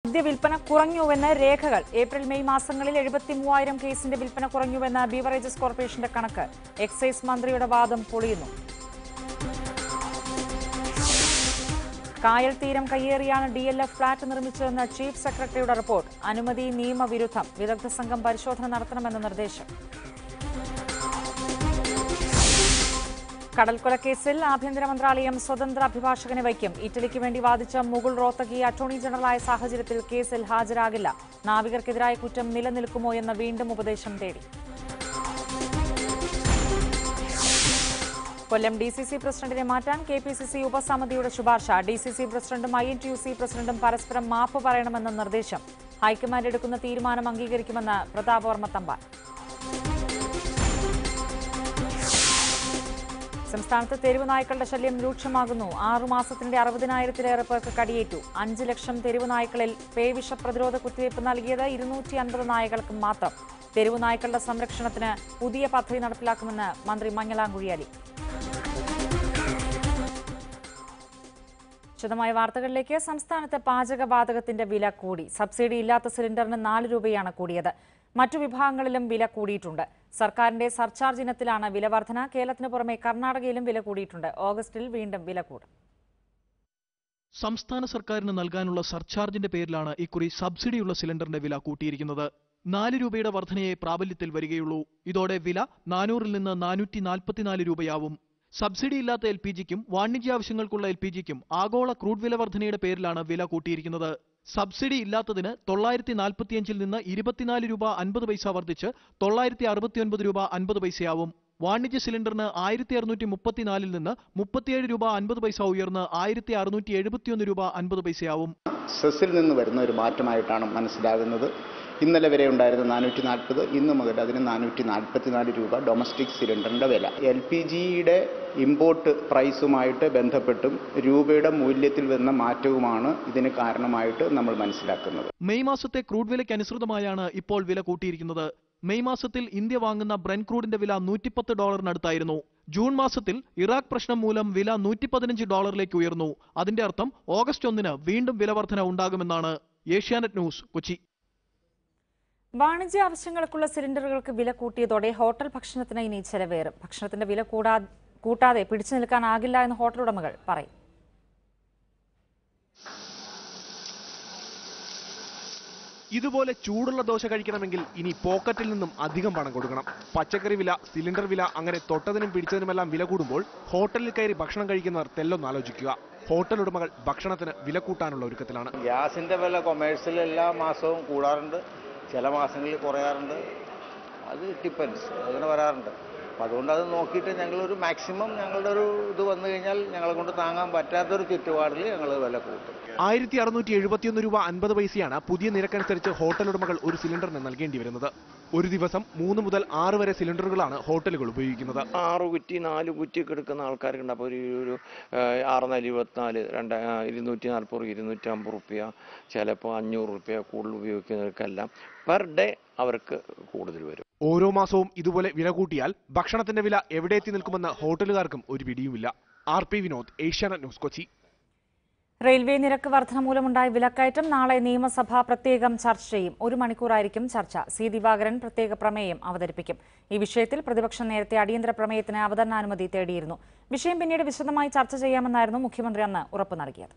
മദ്യവിൽപ്പന കുറഞ്ഞുവെന്ന് രേഖകൾ April May മാസങ്ങളിൽ എഴുപത്തി മൂവായിരം കേസിന്റെ വിൽപ്പന കുറഞ്ഞുവെന്ന് ബീവറേജസ് കോർപ്പറേഷന്റെ കണക്ക് എക്സൈസ് മന്ത്രിയുടെ വാദം പൊളിയുന്നു കായൽ തീരം കയ്യേറിയാണ് ഡി എൽ എഫ് ഫ്ളാറ്റ് നിർമ്മിച്ചതെന്ന് ചീഫ് സെക്രട്ടറിയുടെ റിപ്പോർട്ട് അനുമതി നിയമവിരുദ്ധം വിദഗ്ധ സംഘം പരിശോധന നടത്തണമെന്ന നിർദ്ദേശം കടൽക്കൊലക്കേസിൽ ആഭ്യന്തര മന്ത്രാലയം സ്വതന്ത്ര അഭിഭാഷകനെ വയ്ക്കും ഇറ്റലിക്ക് വേണ്ടി വാദിച്ച മുകുൾ റോത്തഗി അറ്റോർണി ജനറലായ സാഹചര്യത്തിൽ കേസിൽ ഹാജരാകില്ല നാവികർക്കെതിരായ കുറ്റം നിലനിൽക്കുമോ എന്ന വീണ്ടും ഉപദേശം തേടി കൊല്ലം ഡി സി സി പ്രസിഡന്റിനെ മാറ്റാൻ കെ പി സി സി ഉപസമിതിയുടെ ശുപാർശ ഡി സി സി പ്രസിഡന്റും I N T U C പ്രസിഡന്റും പരസ്പരം മാപ്പ് പറയണമെന്ന നിർദ്ദേശം ഹൈക്കമാൻഡ് എടുക്കുന്ന തീരുമാനം അംഗീകരിക്കുമെന്ന് പ്രതാപ് വർമ്മ തമ്പാൻ സംസ്ഥാനത്ത് തെരുവ് നായ്ക്കളുടെ ശല്യം രൂക്ഷമാകുന്നു ആറു മാസത്തിനിടെ അറുപതിനായിരത്തിലേറെ പേർക്ക് കടിയേറ്റു അഞ്ച് ലക്ഷം തെരുവ് നായ്ക്കളിൽ പേവിഷ പ്രതിരോധ കുത്തിവയ്പ് നൽകിയത് ഇരുന്നൂറ്റി അൻപത് നായകൾക്ക് മാത്രം തെരുവ് നായ്ക്കളുടെ സംരക്ഷണത്തിന് പുതിയ പദ്ധതി നടപ്പിലാക്കുമെന്ന് മന്ത്രി മഞ്ഞളാംകുഴിയാലി വിശദമായ വാർത്തകളിലേക്ക് സംസ്ഥാനത്ത് പാചകവാതകത്തിന്റെ വില കൂടി സബ്സിഡി ഇല്ലാത്ത സിലിണ്ടറിന് നാല് രൂപയാണ് കൂടിയത് മറ്റു വിഭാഗങ്ങളിലും വില കൂടിയിട്ടുണ്ട് സർക്കാരിന്റെ സർചാർജ് ഇനത്തിലാണ് വില വർധന കേരളത്തിന് പുറമെ കർണാടകയിലും വില കൂടിയിട്ടുണ്ട് ഓഗസ്റ്റിൽ വീണ്ടും വില കൂടും സംസ്ഥാന സർക്കാരിന് നൽകാനുള്ള സർചാർജിന്റെ പേരിലാണ് ഇക്കുറി സബ്സിഡിയുള്ള സിലിണ്ടറിന്റെ വില കൂട്ടിയിരിക്കുന്നത് നാല് രൂപയുടെ വർധനയെ പ്രാബല്യത്തിൽ വരികയുള്ളൂ ഇതോടെ വില നാനൂറിൽ നിന്ന് നാനൂറ്റി നാൽപ്പത്തിനാല് രൂപയാവും സബ്സിഡി ഇല്ലാത്ത എൽ പി ജിക്കും വാണിജ്യാവശ്യങ്ങൾക്കുള്ള എൽ പി ജിക്കും ആഗോള ക്രൂഡ് വില വർധനയുടെ പേരിലാണ് വില കൂട്ടിയിരിക്കുന്നത് സബ്സിഡി ഇല്ലാത്തതിന് തൊള്ളായിരത്തി നാൽപ്പത്തിയഞ്ചിൽ നിന്ന് ഇരുപത്തിനാല് രൂപ അൻപത് പൈസ വർദ്ധിച്ച് തൊള്ളായിരത്തി അറുപത്തിയൊൻപത് രൂപ അൻപത് പൈസയാവും വാണിജ്യ സിലിണ്ടറിന് ആയിരത്തി അറുന്നൂറ്റി മുപ്പത്തിനാലിൽ നിന്ന് മുപ്പത്തിയേഴ് രൂപ അൻപത് പൈസ ഉയർന്ന് ആയിരത്തി അറുന്നൂറ്റി എഴുപത്തിയൊന്ന് രൂപ അൻപത് പൈസയാവും സെസ്സിൽ നിന്ന് വരുന്ന ഒരു മാറ്റമായിട്ടാണ് മനസ്സിലാകുന്നത് ഇന്നലെ വരെ ഉണ്ടായിരുന്ന നാനൂറ്റി നാൽപ്പത് ഇന്ന് മുതൽ അതിന് നാനൂറ്റി നാൽപ്പത്തിനാല് രൂപ ഡൊമസ്റ്റിക് സിലിണ്ടറിൻ്റെ വില എൽ പി ജിയുടെ ഇമ്പോർട്ട് പ്രൈസുമായിട്ട് ബന്ധപ്പെട്ടും രൂപയുടെ മൂല്യത്തിൽ വരുന്ന മാറ്റവുമാണ് ഇതിന് കാരണമായിട്ട് നമ്മൾ മനസ്സിലാക്കുന്നത് മെയ് മാസത്തെ ക്രൂഡ് വിലയ്ക്ക് അനുസൃതമായാണ് ഇപ്പോൾ വില കൂട്ടിയിരിക്കുന്നത് മെയ് മാസത്തിൽ ഇന്ത്യ വാങ്ങുന്ന ബ്രെൻ ക്രൂഡിന്റെ വില നൂറ്റിപ്പത്ത് ഡോളറിനടുത്തായിരുന്നു ജൂൺ മാസത്തിൽ ഇറാഖ് പ്രശ്നം മൂലം വില നൂറ്റി പതിനഞ്ച് ഡോളറിലേക്ക് ഉയർന്നു അതിന്റെ അർത്ഥം ഓഗസ്റ്റ് ഒന്നിന് വീണ്ടും വില വർധന ഉണ്ടാകുമെന്നാണ് ഏഷ്യാനെറ്റ് ന്യൂസ് കൊച്ചി വാണിജ്യ ആവശ്യങ്ങൾക്കുള്ള സിലിണ്ടറുകൾക്ക് വില കൂട്ടിയതോടെ ഹോട്ടൽ ഭക്ഷണത്തിന് ഇനി ചെലവേറും ഭക്ഷണത്തിന്റെ വില കൂടാ കൂട്ടാതെ പിടിച്ചു നിൽക്കാനാകില്ല എന്ന് ഹോട്ടൽ ഉടമകൾ പറയും ഇതുപോലെ ചൂടുള്ള ദോശ കഴിക്കണമെങ്കിൽ ഇനി പോക്കറ്റിൽ നിന്നും അധികം പണം കൊടുക്കണം പച്ചക്കറി വില സിലിണ്ടർ വില അങ്ങനെ തൊട്ടതിനും പിടിച്ചതിനുമെല്ലാം വില കൂടുമ്പോൾ ഹോട്ടലിൽ കയറി ഭക്ഷണം കഴിക്കുന്നവർ തെല്ലൊന്ന് ആലോചിക്കുക ഹോട്ടൽ ഉടമകൾ ഭക്ഷണത്തിന് വില കൂട്ടാനുള്ള ഒരുക്കത്തിലാണ് ഗ്യാസിൻ്റെ വില കൊമേഴ്സ്യൽ എല്ലാ മാസവും കൂടാറുണ്ട് ചില മാസങ്ങളിൽ കുറയാറുണ്ട് അത് ഡിപ്പെൻസ് അങ്ങനെ വരാറുണ്ട് അപ്പം അതുകൊണ്ട് അത് നോക്കിയിട്ട് ഞങ്ങളൊരു മാക്സിമം ഞങ്ങളുടെ ഒരു ഇത് വന്നു കഴിഞ്ഞാൽ ഞങ്ങളെ കൊണ്ട് താങ്ങാൻ പറ്റാത്തൊരു ചുറ്റുപാടിൽ ഞങ്ങൾ വില കൂട്ടും ആയിരത്തി അറുന്നൂറ്റി എഴുപത്തിയൊന്ന് രൂപ അൻപത് പൈസയാണ് പുതിയ നിരക്കനുസരിച്ച് ഹോട്ടൽ ഉടമകൾ ഒരു സിലിണ്ടറിന് നൽകേണ്ടി വരുന്നത് ഒരു ദിവസം മൂന്ന് മുതൽ ആറ് വരെ സിലിണ്ടറുകളാണ് ഹോട്ടലുകൾ ഉപയോഗിക്കുന്നത് ആറ് കുറ്റി നാല് കുറ്റിയൊക്കെ എടുക്കുന്ന ആൾക്കാരുണ്ട് അപ്പോൾ ഒരു ഒരു ആറുനാല് ഇരുപത്തിനാല് രണ്ട് ആ, ഇരുന്നൂറ്റി നാൽപ്പത് ഇരുന്നൂറ്റമ്പത് റുപ്യ ചിലപ്പോൾ അഞ്ഞൂറ് റുപ്യ കൂടുതൽ ഉപയോഗിക്കുന്നവർക്കെല്ലാം പെർ ഡേ അവർക്ക് കൂടുതൽ വരും ഓരോ മാസവും ഇതുപോലെ വില കൂട്ടിയാൽ ഭക്ഷണത്തിന്റെ വില എവിടെ എത്തി നിൽക്കുമെന്ന് ഹോട്ടലുകാർക്കും ഒരു പിടിയുമില്ല R P Vinod Asianet news Kochi railway നിരക്ക് വർധന മൂലമുണ്ടായ വിലക്കയറ്റം നാളെ നിയമസഭ പ്രത്യേകം ചർച്ച ചെയ്യും ഒരു മണിക്കൂറായിരിക്കും ചർച്ച സി ദിവാകരൻ പ്രത്യേക പ്രമേയം അവതരിപ്പിക്കും ഈ വിഷയത്തിൽ പ്രതിപക്ഷം നേരത്തെ അടിയന്തര പ്രമേയത്തിന് അവതരണാനുമതി തേടിയിരുന്നു വിഷയം പിന്നീട് വിശദമായി ചർച്ച ചെയ്യാമെന്നായിരുന്നു മുഖ്യമന്ത്രി അന്ന് ഉറപ്പു നൽകിയത്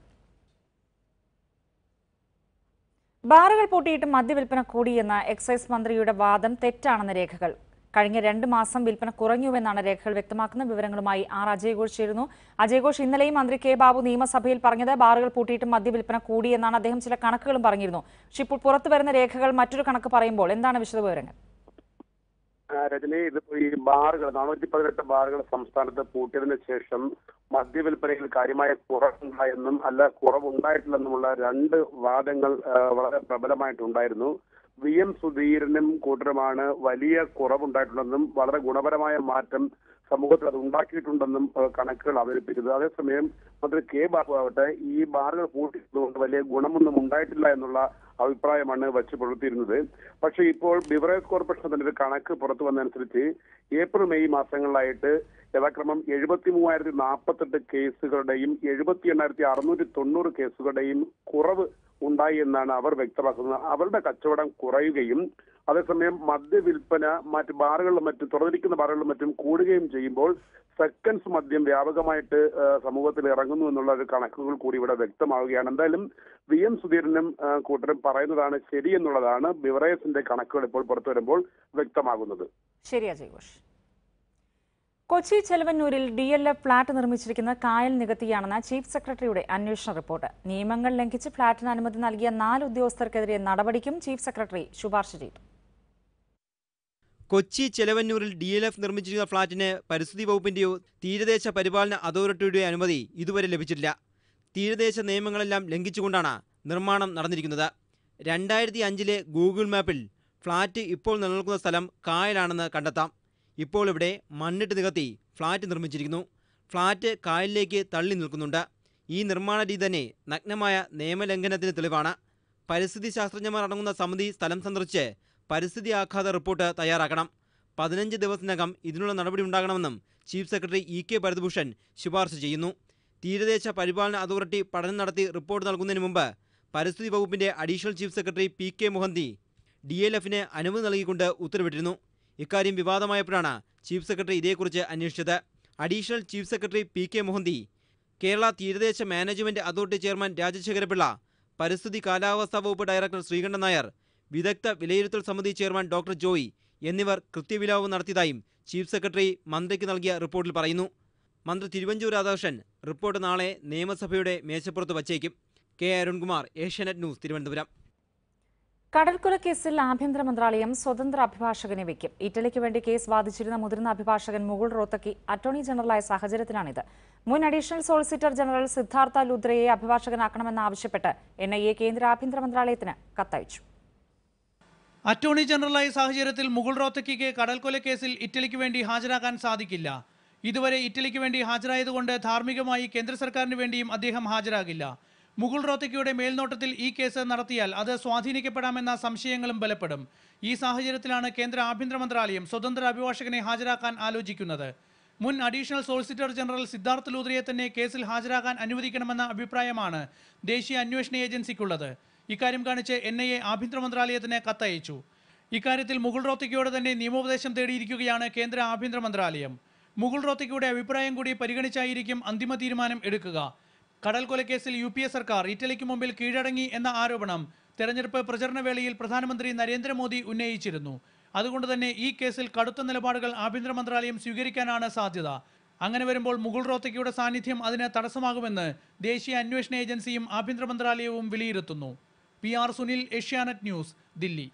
ബാറുകൾ പൂട്ടിയിട്ട് മദ്യവിൽപ്പന കൂടിയെന്ന എക്സൈസ് മന്ത്രിയുടെ വാദം തെറ്റാണെന്ന് രേഖകൾ കഴിഞ്ഞ രണ്ട് മാസം വിൽപ്പന കുറഞ്ഞുവെന്നാണ് രേഖകൾ വ്യക്തമാക്കുന്ന വിവരങ്ങളുമായി ആർ അജയഘോഷ് ചേരുന്നു അജയഘോഷ് ഇന്നലെയും മന്ത്രി കെ ബാബു നിയമസഭയിൽ പറഞ്ഞത് ബാറുകൾ പൂട്ടിയിട്ട് മദ്യവിൽപ്പന കൂടിയെന്നാണ് അദ്ദേഹം ചില കണക്കുകളും പറഞ്ഞിരുന്നു പക്ഷെ ഇപ്പോൾ പുറത്തു വരുന്ന രേഖകൾ മറ്റൊരു കണക്ക് പറയുമ്പോൾ എന്താണ് വിശദവിവരങ്ങൾ ആ, രജനി ഇതിപ്പോ ഈ ബാറുകൾ നാനൂറ്റി പതിനെട്ട് ബാറുകൾ സംസ്ഥാനത്ത് പൂട്ടിയതിനു ശേഷം മദ്യവിൽപ്പനയിൽ കാര്യമായ കുറവുണ്ടായെന്നും അല്ല കുറവുണ്ടായിട്ടില്ലെന്നുമുള്ള രണ്ട് വാദങ്ങൾ ആ, വളരെ പ്രബലമായിട്ടുണ്ടായിരുന്നു വി എം സുധീരനും കൂട്ടരുമാണ് വലിയ കുറവുണ്ടായിട്ടുണ്ടെന്നും വളരെ ഗുണപരമായ മാറ്റം സമൂഹത്തിൽ അത് ഉണ്ടാക്കിയിട്ടുണ്ടെന്നും ആ, കണക്കുകൾ അവതരിപ്പിച്ചത് അതേസമയം മന്ത്രി കെ ബാബു ആവട്ടെ ഈ ബാറുകൾ പൂട്ടിയതുകൊണ്ട് വലിയ ഗുണമൊന്നും ഉണ്ടായിട്ടില്ല എന്നുള്ള അഭിപ്രായമാണ് വെച്ച് പുലർത്തിയിരുന്നത് പക്ഷേ ഇപ്പോൾ ബിവറേജ് കോർപ്പറേഷൻ തന്നെ ഒരു കണക്ക് പുറത്തു വന്നതനുസരിച്ച് ഏപ്രിൽ മെയ് മാസങ്ങളിലായിട്ട് യഥാക്രമം എഴുപത്തി മൂവായിരത്തി നാൽപ്പത്തെട്ട് കേസുകളുടെയും എഴുപത്തി എണ്ണായിരത്തി അറുന്നൂറ്റി തൊണ്ണൂറ് കേസുകളുടെയും കുറവ് ഉണ്ടായി എന്നാണ് അവർ വ്യക്തമാക്കുന്നത് അവരുടെ കച്ചവടം കുറയുകയും അതേസമയം മദ്യവിൽപ്പന മറ്റ് ബാറുകളിലും മറ്റും തുറന്നിരിക്കുന്ന ബാറുകളിലും മറ്റും കൂടുകയും ചെയ്യുമ്പോൾ സെക്കൻഡ്സ് മദ്യം വ്യാപകമായിട്ട് ആ, സമൂഹത്തിൽ ഇറങ്ങുന്നു എന്നുള്ള ഒരു കണക്കുകൾ കൂടി ഇവിടെ വ്യക്തമാവുകയാണ് എന്തായാലും വി എം സുധീരനും ആ, കൂട്ടരും പറയുന്നതാണ് ശരി എന്നുള്ളതാണ് ബിവറേസിന്റെ കണക്കുകൾ ഇപ്പോൾ പുറത്തു വരുമ്പോൾ വ്യക്തമാകുന്നത് ശരി അജയ് ഘോഷ് കൊച്ചി ചെലവന്നൂരിൽ ഡി എൽ എഫ് ഫ്ളാറ്റ് നിർമ്മിച്ചിരിക്കുന്ന കായൽ നികത്തിയാണെന്ന ചീഫ് സെക്രട്ടറിയുടെ അന്വേഷണ റിപ്പോർട്ട് നിയമങ്ങൾ ലംഘിച്ച് ഫ്ളാറ്റിന് അനുമതി നൽകിയ നാല് ഉദ്യോഗസ്ഥർക്കെതിരെ നടപടിക്കും ചീഫ് സെക്രട്ടറി ശുപാർശ ചെയ്തു കൊച്ചി ചെലവന്നൂരിൽ ഡി എൽ എഫ് നിർമ്മിച്ചിരിക്കുന്ന ഫ്ളാറ്റിന് പരിസ്ഥിതി വകുപ്പിന്റെയോ തീരദേശ പരിപാലന അതോറിറ്റിയുടെയോ അനുമതി ഇതുവരെ ലഭിച്ചിട്ടില്ല തീരദേശ നിയമങ്ങളെല്ലാം ലംഘിച്ചുകൊണ്ടാണ് നിർമ്മാണം നടന്നിരിക്കുന്നത് രണ്ടായിരത്തി അഞ്ചിലെ ഗൂഗിൾ മാപ്പിൽ ഫ്ളാറ്റ് ഇപ്പോൾ നിലനിൽക്കുന്ന സ്ഥലം കായലാണെന്ന് കണ്ടെത്താം ഇപ്പോൾ ഇവിടെ മണ്ണിട്ട് നികത്തി ഫ്ളാറ്റ് നിർമ്മിച്ചിരിക്കുന്നു ഫ്ളാറ്റ് കായലിലേക്ക് തള്ളി നിൽക്കുന്നുണ്ട് ഈ നിർമ്മാണ രീതി തന്നെ നഗ്നമായ നിയമലംഘനത്തിന് തെളിവാണ് പരിസ്ഥിതി ശാസ്ത്രജ്ഞന്മാർ അടങ്ങുന്ന സമിതി സ്ഥലം സന്ദർശിച്ച് പരിസ്ഥിതി ആഘാത റിപ്പോർട്ട് തയ്യാറാക്കണം പതിനഞ്ച് ദിവസത്തിനകം ഇതിനുള്ള നടപടി ഉണ്ടാകണമെന്നും chief secretary E K Bharathabhushan ശുപാർശ ചെയ്യുന്നു തീരദേശ പരിപാലന അതോറിറ്റി പഠനം നടത്തി റിപ്പോർട്ട് നൽകുന്നതിന് മുമ്പ് പരിസ്ഥിതി വകുപ്പിന്റെ additional chief secretary P K Mohanty D L എഫിന് അനുമതി നൽകിക്കൊണ്ട് ഉത്തരവിട്ടിരുന്നു ഇക്കാര്യം വിവാദമായപ്പോഴാണ് ചീഫ് സെക്രട്ടറി ഇതേക്കുറിച്ച് അന്വേഷിച്ചത് additional chief secretary P K Mohanty Kerala തീരദേശ മാനേജ്മെന്റ് അതോറിറ്റി ചെയർമാൻ രാജശേഖരപിള്ള പരിസ്ഥിതി കാലാവസ്ഥാ വകുപ്പ് ഡയറക്ടർ ശ്രീകണ്ഠൻ നായർ വിദഗ്ധ വിലയിരുത്തൽ സമിതി ചെയർമാൻ ഡോക്ടർ ജോയ് എന്നിവർ കൃത്യവിലാപം നടത്തിയതായും ചീഫ് സെക്രട്ടറി മന്ത്രിക്ക് നൽകിയ റിപ്പോർട്ടിൽ പറയുന്നു മന്ത്രി തിരുവഞ്ചൂർ രാധാകൃഷ്ണൻ റിപ്പോർട്ട് നാളെ നിയമസഭയുടെ മേശപ്പുറത്ത് വച്ചേക്കും കെ അരുൺകുമാർ ഏഷ്യാനെറ്റ് ന്യൂസ് തിരുവനന്തപുരം കടൽക്കൊല കേസിൽ ആഭ്യന്തര മന്ത്രാലയം സ്വതന്ത്ര അഭിഭാഷകനെ വയ്ക്കും ഇറ്റലിക്ക് വേണ്ടി കേസ് വാദിച്ചിരുന്ന മുതിർന്ന അഭിഭാഷകൻ മുകുൾ റോത്തക്കി അറ്റോർണി ജനറലായ സാഹചര്യത്തിലാണിത് മുൻ അഡീഷണൽ സോളിസിറ്റർ ജനറൽ സിദ്ധാർത്ഥ ലുദ്രയെ അഭിഭാഷകനാക്കണമെന്നാവശ്യപ്പെട്ട് എൻ ഐ എ കേന്ദ്ര ആഭ്യന്തര മന്ത്രാലയത്തിന് കത്തയച്ചു അറ്റോർണി ജനറലായ സാഹചര്യത്തിൽ മുകുൾ റോത്തക്കിക്ക് കടൽക്കൊല കേസിൽ ഇറ്റലിക്ക് വേണ്ടി ഹാജരാകാൻ സാധിക്കില്ല ഇതുവരെ ഇറ്റലിക്ക് വേണ്ടി ഹാജരായതുകൊണ്ട് ധാർമ്മികമായി കേന്ദ്ര സർക്കാരിന് വേണ്ടിയും അദ്ദേഹം ഹാജരാകില്ല മുകുൾ റോത്തക്കിയുടെ മേൽനോട്ടത്തിൽ ഈ കേസ് നടത്തിയാൽ അത് സ്വാധീനിക്കപ്പെടാമെന്ന സംശയങ്ങളും ബലപ്പെടും ഈ സാഹചര്യത്തിലാണ് കേന്ദ്ര ആഭ്യന്തര മന്ത്രാലയം സ്വതന്ത്ര അഭിഭാഷകനെ ഹാജരാക്കാൻ ആലോചിക്കുന്നത് മുൻ അഡീഷണൽ സോളിസിറ്റർ ജനറൽ സിദ്ധാർത്ഥ ലൂദ്രയെ തന്നെ കേസിൽ ഹാജരാകാൻ അനുവദിക്കണമെന്ന അഭിപ്രായമാണ് ദേശീയ അന്വേഷണ ഏജൻസിക്കുള്ളത് ഇക്കാര്യം കാണിച്ച് എൻ ഐ എ ആഭ്യന്തര മന്ത്രാലയത്തിന് കത്തയച്ചു ഇക്കാര്യത്തിൽ മുകുൾ റോത്തക്കിയോട് തന്നെ നിയമോപദേശം തേടിയിരിക്കുകയാണ് കേന്ദ്ര ആഭ്യന്തര മന്ത്രാലയം മുകുൾ റോത്തക്കിയുടെ അഭിപ്രായം കൂടി പരിഗണിച്ചായിരിക്കും അന്തിമ തീരുമാനം എടുക്കുക കടൽ കൊലക്കേസിൽ യു പി എ സർക്കാർ ഇറ്റലിക്ക് മുമ്പിൽ കീഴടങ്ങി എന്ന ആരോപണം തെരഞ്ഞെടുപ്പ് പ്രചരണവേളയിൽ പ്രധാനമന്ത്രി നരേന്ദ്രമോദി ഉന്നയിച്ചിരുന്നു അതുകൊണ്ട് തന്നെ ഈ കേസിൽ കടുത്ത നിലപാടുകൾ ആഭ്യന്തര മന്ത്രാലയം സ്വീകരിക്കാനാണ് സാധ്യത അങ്ങനെ വരുമ്പോൾ മുകുൾ റോത്തക്കിയുടെ സാന്നിധ്യം അതിന് തടസ്സമാകുമെന്ന് ദേശീയ അന്വേഷണ ഏജൻസിയും ആഭ്യന്തര മന്ത്രാലയവും വിലയിരുത്തുന്നു P R Sunil Asianet news Delhi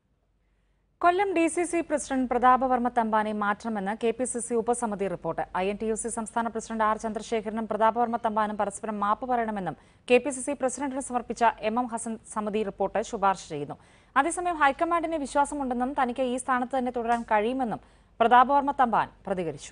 Kollam D C C president Prathapavarma തമ്പാനെ മാറ്റണമെന്ന് കെ പി സി സി ഉപസമിതി report I N T U C സംസ്ഥാന പ്രസിഡന്റ് ആർ ചന്ദ്രശേഖരനും പ്രതാപവർമ്മ തമ്പാനും പരസ്പരം മാപ്പ് പറയണമെന്നും കെ പി സി സി പ്രസിഡന്റിന് സമർപ്പിച്ച എം എം ഹസൻ സമിതി റിപ്പോർട്ട് ശുപാർശ ചെയ്യുന്നു അതേസമയം ഹൈക്കമാൻഡിന് വിശ്വാസമുണ്ടെന്നും തനിക്ക് ഈ സ്ഥാനത്ത് തന്നെ തുടരാൻ കഴിയുമെന്നും പ്രതാപവർമ്മ തമ്പാൻ പ്രതികരിച്ചു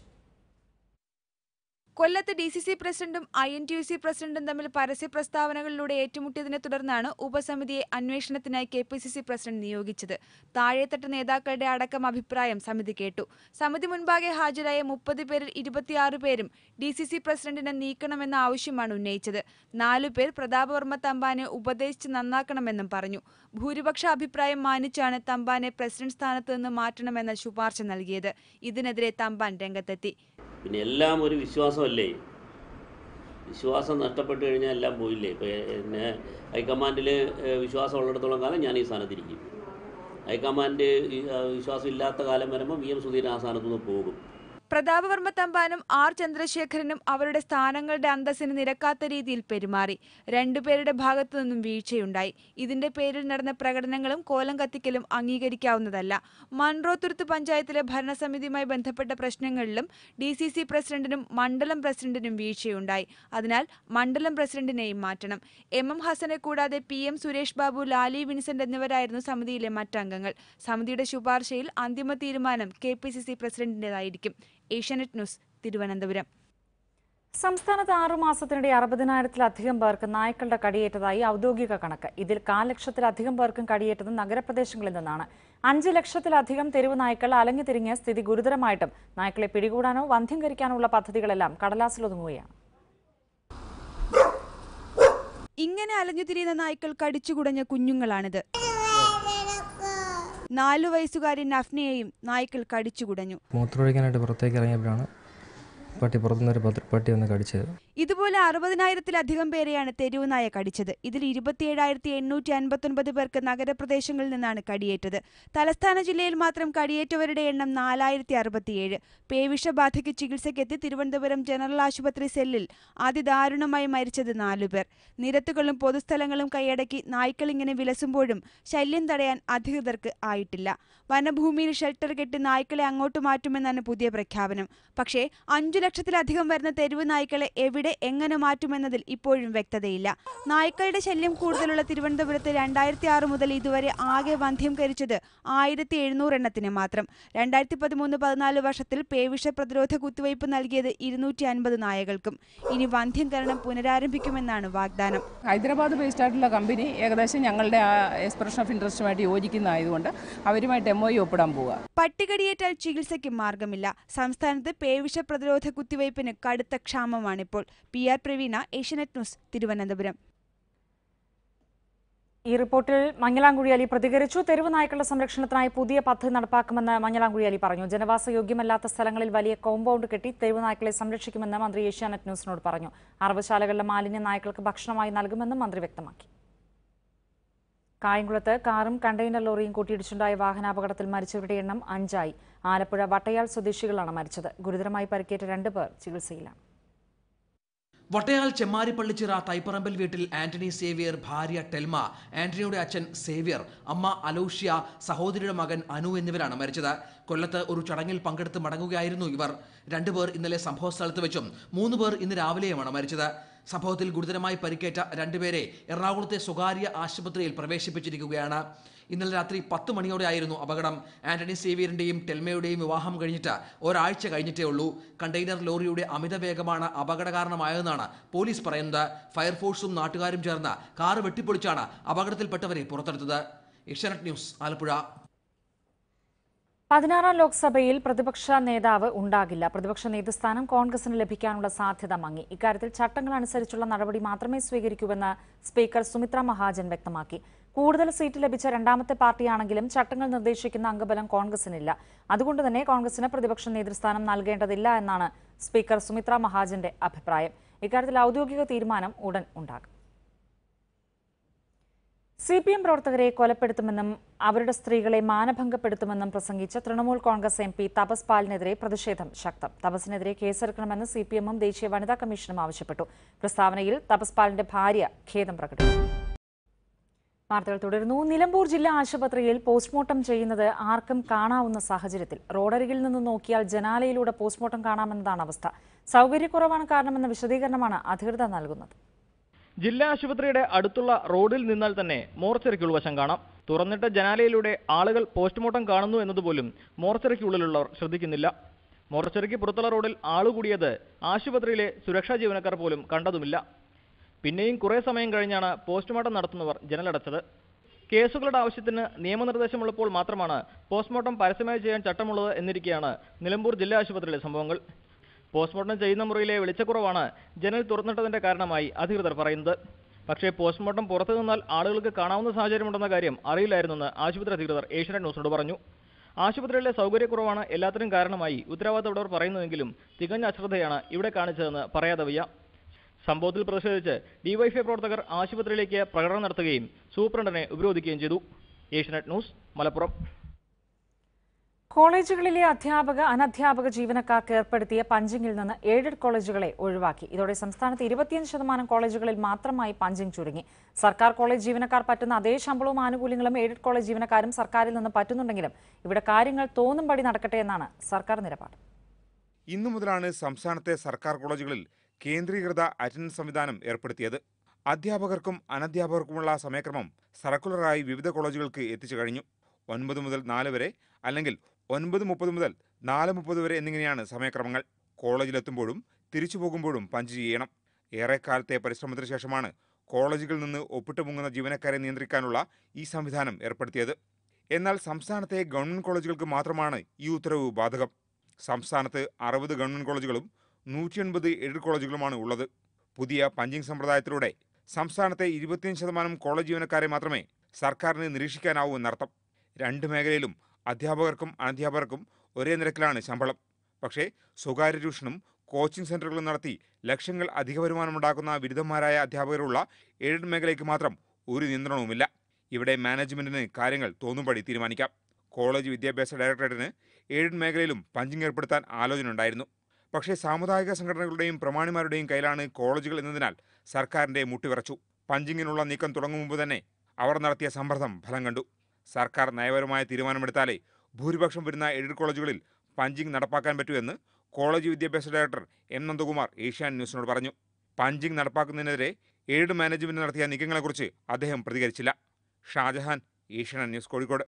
കൊല്ലത്ത് ഡി സി സി പ്രസിഡന്റും I N T U C പ്രസിഡന്റും തമ്മിൽ പരസ്യ പ്രസ്താവനകളിലൂടെ ഏറ്റുമുട്ടിയതിനെ തുടർന്നാണ് ഉപസമിതിയെ അന്വേഷണത്തിനായി K P C C president നിയോഗിച്ചത് താഴെത്തട്ട് നേതാക്കളുടെ അടക്കം അഭിപ്രായം സമിതി കേട്ടു സമിതി മുൻപാകെ ഹാജരായ മുപ്പത് പേരിൽ ഇരുപത്തിയാറ് പേരും ഡി സി സി പ്രസിഡന്റിനെ നീക്കണമെന്ന ആവശ്യമാണ് ഉന്നയിച്ചത് നാലു പേർ പ്രതാപവർമ്മ തമ്പാനെ ഉപദേശിച്ച് നന്നാക്കണമെന്നും പറഞ്ഞു ഭൂരിപക്ഷ അഭിപ്രായം മാനിച്ചാണ് തമ്പാനെ പ്രസിഡന്റ് സ്ഥാനത്ത് നിന്ന് മാറ്റണമെന്ന ശുപാർശ നൽകിയത് ഇതിനെതിരെ തമ്പാൻ രംഗത്തെത്തി പിന്നെ എല്ലാം ഒരു വിശ്വാസമല്ലേ വിശ്വാസം നഷ്ടപ്പെട്ട് കഴിഞ്ഞാൽ എല്ലാം പോയില്ലേ ഇപ്പോൾ എന്നെ ഹൈക്കമാൻഡിൽ വിശ്വാസം ഉള്ളിടത്തോളം കാലം ഞാൻ ഈ സ്ഥാനത്തിരിക്കും ഹൈക്കമാൻഡ് ഈ, ആ, വിശ്വാസം ഇല്ലാത്ത കാലം വരുമ്പോൾ വി എം സുധീരൻ ആ സ്ഥാനത്തു നിന്ന് പോകും പ്രതാപവർമ്മ തമ്പാനും ആർ ചന്ദ്രശേഖരനും അവരുടെ സ്ഥാനങ്ങളുടെ അന്തസ്സിന് നിരക്കാത്ത രീതിയിൽ പെരുമാറി രണ്ടുപേരുടെ ഭാഗത്തു നിന്നും വീഴ്ചയുണ്ടായി ഇതിന്റെ പേരിൽ നടന്ന പ്രകടനങ്ങളും കോലം കത്തിക്കലും അംഗീകരിക്കാവുന്നതല്ല മൺറോത്തുരുത്ത് പഞ്ചായത്തിലെ ഭരണസമിതിയുമായി ബന്ധപ്പെട്ട പ്രശ്നങ്ങളിലും ഡി സി സി പ്രസിഡന്റിനും മണ്ഡലം പ്രസിഡന്റിനും വീഴ്ചയുണ്ടായി അതിനാൽ മണ്ഡലം പ്രസിഡന്റിനെയും മാറ്റണം എം എം ഹസനെ കൂടാതെ P M Suresh Babu Lali Vincent എന്നിവരായിരുന്നു സമിതിയിലെ മറ്റംഗങ്ങൾ സമിതിയുടെ ശുപാർശയിൽ അന്തിമ തീരുമാനം കെ പി സി സി പ്രസിഡന്റിന്റേതായിരിക്കും ഏഷ്യാനെറ്റ് ന്യൂസ് തിരുവനന്തപുരം സംസ്ഥാനത്ത് ആറു മാസത്തിനിടെ അറുപതിനായിരത്തിലധികം പേർക്ക് നായ്ക്കളുടെ കടിയേറ്റതായി ഔദ്യോഗിക കണക്ക് ഇതിൽ കാൽ ലക്ഷത്തിലധികം പേർക്കും കടിയേറ്റത് നഗരപ്രദേശങ്ങളിൽ നിന്നാണ് അഞ്ച് ലക്ഷത്തിലധികം തെരുവ് നായ്ക്കൾ അലഞ്ഞു തിരിഞ്ഞ് സ്ഥിതി ഗുരുതരമായിട്ടും നായ്ക്കളെ പിടികൂടാനോ വന്ധ്യംകരിക്കാനോ ഉള്ള പദ്ധതികളെല്ലാം കടലാസിലൊതുങ്ങുകയാണ് ഇങ്ങനെ അലഞ്ഞു തിരിയുന്ന നായ്ക്കൾ കടിച്ചുകുടഞ്ഞ കുഞ്ഞുങ്ങളാണിത് നാലു വയസ്സുകാരി നഫ്നയെയും നായ്ക്കൾ കടിച്ചുകുടഞ്ഞു മൂത്രമൊഴിക്കാനായിട്ട് പുറത്തേക്ക് ഇറങ്ങിയപ്പോഴാണ് പട്ടി പുറത്തുനിന്നൊരു പത്ര- പട്ടി വന്ന് കടിച്ചത് ഇതുപോലെ അറുപതിനായിരത്തിലധികം പേരെയാണ് തെരുവ് നായ കടിച്ചത് ഇതിൽ ഇരുപത്തിയേഴായിരത്തി എണ്ണൂറ്റി അൻപത്തൊൻപത് പേർക്ക് നഗരപ്രദേശങ്ങളിൽ നിന്നാണ് കടിയേറ്റത് തലസ്ഥാന ജില്ലയിൽ മാത്രം കടിയേറ്റവരുടെ എണ്ണം നാലായിരത്തി അറുപത്തിയേഴ് പേവിഷബാധയ്ക്ക് ചികിത്സയ്ക്കെത്തി തിരുവനന്തപുരം ജനറൽ ആശുപത്രി സെല്ലിൽ അതിദാരുണമായി മരിച്ചത് നാലുപേർ നിരത്തുകളും പൊതുസ്ഥലങ്ങളും കൈയടക്കി നായ്ക്കൾ ഇങ്ങനെ വിലസുമ്പോഴും ശല്യം തടയാൻ അധികൃതർക്ക് ആയിട്ടില്ല വനഭൂമിയിൽ ഷെൽട്ടർ കെട്ടി നായ്ക്കളെ അങ്ങോട്ട് മാറ്റുമെന്നാണ് പുതിയ പ്രഖ്യാപനം പക്ഷേ അഞ്ചു ലക്ഷത്തിലധികം വരുന്ന തെരുവ് നായ്ക്കളെ എവിടെ എങ്ങനെ മാറ്റുമെന്നതിൽ ഇപ്പോഴും വ്യക്തതയില്ല നായ്ക്കളുടെ ശല്യം കൂടുതലുള്ള തിരുവനന്തപുരത്ത് രണ്ടായിരത്തി ആറ് മുതൽ ഇതുവരെ ആകെ വന്ധ്യംകരിച്ചത് ആയിരത്തി എഴുന്നൂറ് എണ്ണത്തിന് മാത്രം രണ്ടായിരത്തി പതിമൂന്ന് പതിനാല് വർഷത്തിൽ പേവിഷ പ്രതിരോധ കുത്തിവയ്പ് നൽകിയത് ഇരുന്നൂറ്റി അൻപത് നായകൾക്കും ഇനി വന്ധ്യംകരണം പുനരാരംഭിക്കുമെന്നാണ് വാഗ്ദാനം ഹൈദരാബാദ് ബേസ്ഡ് ആയിട്ടുള്ള കമ്പനി ഏകദേശം ഞങ്ങളുടെ ആ എക്സ്പ്രഷൻ ഓഫ് ഇൻട്രസ്റ്റുമായിട്ട് യോജിക്കുന്നതായതുകൊണ്ട് അവരുമായിട്ട് എം ഒ ഒപ്പിടാൻ പോവുക പട്ടികടിയേറ്റാൽ ചികിത്സയ്ക്ക് മാർഗമില്ല സംസ്ഥാനത്ത് പേവിഷ പ്രതിരോധ കുത്തിവയ്പ്പിന് കടുത്ത ക്ഷാമമാണിപ്പോൾ P R Praveena Asianet news Thiruvananthapuram ഈ റിപ്പോർട്ടിൽ മഞ്ഞളാംകുഴി അലി പ്രതികരിച്ചു തെരുവ് നായ്ക്കളുടെ സംരക്ഷണത്തിനായി പുതിയ പദ്ധതി നടപ്പാക്കുമെന്ന് മഞ്ഞളാംകുഴി അലി പറഞ്ഞു ജനവാസയോഗ്യമല്ലാത്ത സ്ഥലങ്ങളിൽ വലിയ കോമ്പൗണ്ട് കെട്ടി തെരുവ് നായ്ക്കളെ സംരക്ഷിക്കുമെന്ന് മന്ത്രി ഏഷ്യാനെറ്റ് ന്യൂസിനോട് പറഞ്ഞു അറവശാലകളിലെ മാലിന്യ നായ്ക്കൾക്ക് ഭക്ഷണമായി നൽകുമെന്നും മന്ത്രി വ്യക്തമാക്കി കായംകുളത്ത് കാറും കണ്ടെയ്നർ ലോറിയും കൂട്ടിയിടിച്ചുണ്ടായ വാഹനാപകടത്തിൽ മരിച്ചവരുടെ എണ്ണം അഞ്ചായി ആലപ്പുഴ വട്ടയാൾ സ്വദേശികളാണ് മരിച്ചത് ഗുരുതരമായി പരിക്കേറ്റ രണ്ട് പേർ ചികിത്സയിലാണ് വട്ടയാൽ ചെമ്മാരിപ്പള്ളിച്ചിറ തൈപ്പറമ്പൽ വീട്ടിൽ ആന്റണി സേവിയർ ഭാര്യ ടെൽമ ആന്റണിയുടെ അച്ഛൻ സേവിയർ അമ്മ അലൗഷ്യ സഹോദരിയുടെ മകൻ അനു എന്നിവരാണ് മരിച്ചത് കൊല്ലത്ത് ഒരു ചടങ്ങിൽ പങ്കെടുത്ത് മടങ്ങുകയായിരുന്നു ഇവർ രണ്ടുപേർ ഇന്നലെ സംഭവ സ്ഥലത്ത് വെച്ചും മൂന്ന് പേർ ഇന്ന് രാവിലെയുമാണ് മരിച്ചത് സംഭവത്തിൽ ഗുരുതരമായി പരിക്കേറ്റ രണ്ടുപേരെ എറണാകുളത്തെ സ്വകാര്യ ആശുപത്രിയിൽ പ്രവേശിപ്പിച്ചിരിക്കുകയാണ് ഇന്നലെ രാത്രി പത്ത് മണിയോടെയായിരുന്നു അപകടം ആന്റണി സേവിയറിന്റെയും ടെൽമയുടെയും വിവാഹം കഴിഞ്ഞിട്ട് ഒരാഴ്ച കഴിഞ്ഞിട്ടേ ഉള്ളൂ കണ്ടെയ്നർ ലോറിയുടെ അമിത വേഗമാണ് അപകട കാരണമായതെന്നാണ് പോലീസ് പറയുന്നത് ഫയർഫോഴ്സും നാട്ടുകാരും ചേർന്ന് കാറ് വെട്ടിപ്പൊളിച്ചാണ് അപകടത്തിൽപ്പെട്ടവരെ പുറത്തെടുത്തത് ഏഷ്യാനെറ്റ് ന്യൂസ് ആലപ്പുഴ പതിനാറാം ലോക്സഭയിൽ പ്രതിപക്ഷ നേതാവ് ഉണ്ടാകില്ല പ്രതിപക്ഷ നേതൃസ്ഥാനം കോൺഗ്രസിന് ലഭിക്കാനുള്ള സാധ്യത മങ്ങി ഇക്കാര്യത്തിൽ ചട്ടങ്ങൾ അനുസരിച്ചുള്ള നടപടി മാത്രമേ സ്വീകരിക്കൂവെന്ന് സ്പീക്കർ സുമിത്ര മഹാജൻ വ്യക്തമാക്കി കൂടുതൽ സീറ്റ് ലഭിച്ച രണ്ടാമത്തെ പാർട്ടിയാണെങ്കിലും ചട്ടങ്ങൾ നിർദ്ദേശിക്കുന്ന അംഗബലം കോൺഗ്രസിനില്ല അതുകൊണ്ട് തന്നെ കോൺഗ്രസിന് പ്രതിപക്ഷ നേതൃസ്ഥാനം നൽകേണ്ടതില്ല എന്നാണ് സ്പീക്കർ സുമിത്ര മഹാജന്റെ അഭിപ്രായം ഇക്കാര്യത്തിൽ ഔദ്യോഗിക തീരുമാനം ഉടൻ ഉണ്ടാകും സി പി എം പ്രവർത്തകരെ കൊലപ്പെടുത്തുമെന്നും അവരുടെ സ്ത്രീകളെ മാനഭംഗപ്പെടുത്തുമെന്നും പ്രസംഗിച്ച തൃണമൂൽ കോൺഗ്രസ് എം പി തപസ് പാലിനെതിരെ പ്രതിഷേധം ശക്തം തപസിനെതിരെ കേസെടുക്കണമെന്ന് സി പി എമ്മും ദേശീയ വനിതാ കമ്മീഷനും ആവശ്യപ്പെട്ടു പ്രസ്താവനയിൽ തപസ് പാലിന്റെ ഭാര്യ ഖേദം പ്രകടിപ്പിച്ചു വാർത്തകൾ തുടരുന്നു നിലമ്പൂർ ജില്ലാ ആശുപത്രിയിൽ പോസ്റ്റ്മോർട്ടം ചെയ്യുന്നത് ആർക്കും കാണാവുന്ന സാഹചര്യത്തിൽ റോഡരികിൽ നിന്ന് നോക്കിയാൽ ജനാലയിലൂടെ പോസ്റ്റ്മോർട്ടം കാണാമെന്നതാണ് അവസ്ഥ സൗകര്യക്കുറവാണ് കാരണമെന്ന വിശദീകരണമാണ് അധികൃതർ നൽകുന്നത് ജില്ലാ ആശുപത്രിയുടെ അടുത്തുള്ള റോഡിൽ നിന്നാൽ തന്നെ മോർച്ചറിക്ക് ഉൾവശം കാണാം തുറന്നിട്ട ജനാലയിലൂടെ ആളുകൾ പോസ്റ്റ്മോർട്ടം കാണുന്നു എന്നതുപോലും മോർച്ചറിക്കുള്ളിലുള്ളവർ ശ്രദ്ധിക്കുന്നില്ല മോർച്ചറിക്ക് പുറത്തുള്ള റോഡിൽ ആളുകൂടിയത് ആശുപത്രിയിലെ സുരക്ഷാ ജീവനക്കാർ പോലും കണ്ടതുമില്ല പിന്നെയും കുറേ സമയം കഴിഞ്ഞാണ് പോസ്റ്റ്മോർട്ടം നടത്തുന്നവർ ജനലടച്ചത് കേസുകളുടെ ആവശ്യത്തിന് നിയമനിർദ്ദേശമുള്ളപ്പോൾ മാത്രമാണ് പോസ്റ്റ്മോർട്ടം പരസ്യമായി ചെയ്യാൻ ചട്ടമുള്ളത് എന്നിരിക്കെയാണ് നിലമ്പൂർ ജില്ലാ ആശുപത്രിയിലെ സംഭവങ്ങൾ പോസ്റ്റ്മോർട്ടം ചെയ്യുന്ന മുറിയിലെ വെളിച്ചക്കുറവാണ് ജനൽ തുറന്നിട്ടതിന്റെ കാരണമായി അധികൃതർ പറയുന്നത് പക്ഷേ പോസ്റ്റ്മോർട്ടം പുറത്തു നിന്നാൽ ആളുകൾക്ക് കാണാവുന്ന സാഹചര്യമുണ്ടെന്ന കാര്യം അറിയില്ലായിരുന്നെന്ന് ആശുപത്രി അധികൃതർ ഏഷ്യനെറ്റ് ന്യൂസിനോട് പറഞ്ഞു ആശുപത്രിയിലെ സൗകര്യക്കുറവാണ് എല്ലാത്തിനും കാരണമായി ഉത്തരവാദിത്തപ്പെട്ടവർ പറയുന്നുവെങ്കിലും തികഞ്ഞ അശ്രദ്ധയാണ് ഇവിടെ കാണിച്ചതെന്ന് പറയാതെ വയ്യ സംഭവത്തിൽ പ്രതിഷേധിച്ച് ഡിവൈഫൈ പ്രവർത്തകർ ആശുപത്രിയിലേക്ക് പ്രകടനം നടത്തുകയും സൂപ്രണ്ടിനെ ഉപരോധിക്കുകയും ചെയ്തു ഏഷ്യനെറ്റ് ന്യൂസ് മലപ്പുറം കോളേജുകളിലെ അധ്യാപക അനധ്യാപക ജീവനക്കാർക്ക് ഏർപ്പെടുത്തിയ പഞ്ചിങ്ങിൽ നിന്ന് എയ്ഡഡ് കോളേജുകളെ ഒഴിവാക്കി ഇതോടെ സംസ്ഥാനത്ത് ഇരുപത്തിയഞ്ച് ശതമാനം കോളേജുകളിൽ മാത്രമായി പഞ്ചിങ് ചുരുങ്ങി സർക്കാർ കോളേജ് ജീവനക്കാർ പറ്റുന്ന അതേ ശമ്പളവും ആനുകൂല്യങ്ങളും എയ്ഡഡ് കോളേജ് ജീവനക്കാരും സർക്കാരിൽ നിന്ന് പറ്റുന്നുണ്ടെങ്കിലും ഇവിടെ കാര്യങ്ങൾ തോന്നുംപടി നടക്കട്ടെ എന്നാണ് സർക്കാർ നിലപാട് ഇന്നു മുതലാണ് സംസ്ഥാനത്തെ സർക്കാർ കോളേജുകളിൽ കേന്ദ്രീകൃത അറ്റൻഡൻസ് സംവിധാനം ഏർപ്പെടുത്തിയത് അധ്യാപകർക്കും അനധ്യാപകർക്കുമുള്ള സമയക്രമം സർക്കുലറായി വിവിധ കോളേജുകൾക്ക് എത്തിച്ചു കഴിഞ്ഞു ഒൻപത് മുതൽ നാല് വരെ അല്ലെങ്കിൽ ഒൻപത് മുപ്പത് മുതൽ നാല് മുപ്പത് വരെ എന്നിങ്ങനെയാണ് സമയക്രമങ്ങൾ കോളേജിലെത്തുമ്പോഴും തിരിച്ചു പോകുമ്പോഴും പഞ്ച് ചെയ്യണം ഏറെക്കാലത്തെ പരിശ്രമത്തിന് ശേഷമാണ് കോളേജുകളിൽ നിന്ന് ഒപ്പിട്ട് മുങ്ങുന്ന ജീവനക്കാരെ നിയന്ത്രിക്കാനുള്ള ഈ സംവിധാനം ഏർപ്പെടുത്തിയത് എന്നാൽ സംസ്ഥാനത്തെ ഗവൺമെന്റ് കോളേജുകൾക്ക് മാത്രമാണ് ഈ ഉത്തരവ് ബാധകം സംസ്ഥാനത്ത് അറുപത് ഗവൺമെന്റ് കോളേജുകളും നൂറ്റി എൺപത് എയ്ഡഡ് കോളേജുകളുമാണ് ഉള്ളത് പുതിയ പഞ്ചിങ് സമ്പ്രദായത്തിലൂടെ സംസ്ഥാനത്തെ ഇരുപത്തിയഞ്ച് ശതമാനം കോളേജ് ജീവനക്കാരെ മാത്രമേ സർക്കാരിന് നിരീക്ഷിക്കാനാവൂ എന്നർത്ഥം രണ്ട് മേഖലയിലും അധ്യാപകർക്കും അനധ്യാപകർക്കും ഒരേ നിരക്കിലാണ് ശമ്പളം പക്ഷേ സ്വകാര്യ ട്യൂഷനും കോച്ചിംഗ് സെന്ററുകളും നടത്തി ലക്ഷങ്ങൾ അധിക വരുമാനമുണ്ടാക്കുന്ന ബിരുദന്മാരായ അധ്യാപകരുള്ള എയ്ഡഡ് മേഖലയ്ക്ക് മാത്രം ഒരു നിയന്ത്രണവുമില്ല ഇവിടെ മാനേജ്മെന്റിന് കാര്യങ്ങൾ തോന്നുംപടി തീരുമാനിക്കാം കോളേജ് വിദ്യാഭ്യാസ ഡയറക്ടറേറ്റിന് എയ്ഡഡ് മേഖലയിലും പഞ്ചിങ് ഏർപ്പെടുത്താൻ ആലോചന ഉണ്ടായിരുന്നു പക്ഷേ സാമുദായിക സംഘടനകളുടെയും പ്രമാണിമാരുടെയും കയ്യിലാണ് കോളേജുകൾ എന്നതിനാൽ സർക്കാരിന്റെ മുട്ടിവിറച്ചു പഞ്ചിങ്ങിനുള്ള നീക്കം തുടങ്ങും മുമ്പ് തന്നെ അവർ നടത്തിയ സമ്മർദ്ദം ഫലം കണ്ടു സർക്കാർ നയപരമായ തീരുമാനമെടുത്താലേ ഭൂരിപക്ഷം വരുന്ന എയ്ഡഡ് കോളേജുകളിൽ പഞ്ചിങ് നടപ്പാക്കാൻ പറ്റൂ എന്ന് കോളേജ് വിദ്യാഭ്യാസ ഡയറക്ടർ എം നന്ദകുമാർ ഏഷ്യാൻ ന്യൂസിനോട് പറഞ്ഞു പഞ്ചിങ് നടപ്പാക്കുന്നതിനെതിരെ എയ്ഡ് മാനേജ്മെന്റ് നടത്തിയ നീക്കങ്ങളെക്കുറിച്ച് അദ്ദേഹം പ്രതികരിച്ചില്ല ഷാജഹാൻ ഏഷ്യാനെറ്റ് ന്യൂസ് കോഴിക്കോട്